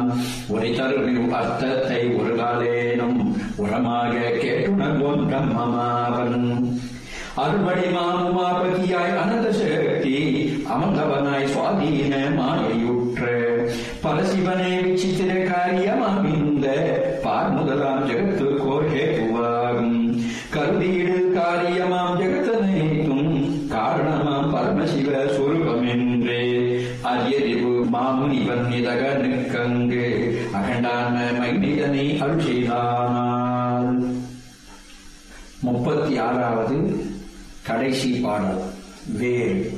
உரை தருவில் அர்த்தத்தை ஒரு காலேனும் உரமாக கேட்டுணர்வோம் பிரம்மமாவன் அறுபடி மாமுமாபதியாய் அனந்த சக்தி அமர்ந்தவனாய் சுவாதீன மாயையுற்ற பரசிவனே விசித்திர காரியமாம் இந்த பார் முதலாம் ஜெகத்து கோர் ஹேதுவாகும் கருதீடு காரியமாம் ஜெகத்தனைத்தும் காரணமாம் பரமசிவ சுரூபமென்றே அரியறிவு மாமுனிவன் நிதகனுக்கங்கு அகண்டான மைனிதனை அருள்செய்தானால் முப்பத்தி ஆறாவது கடைசி பாடல் வேல்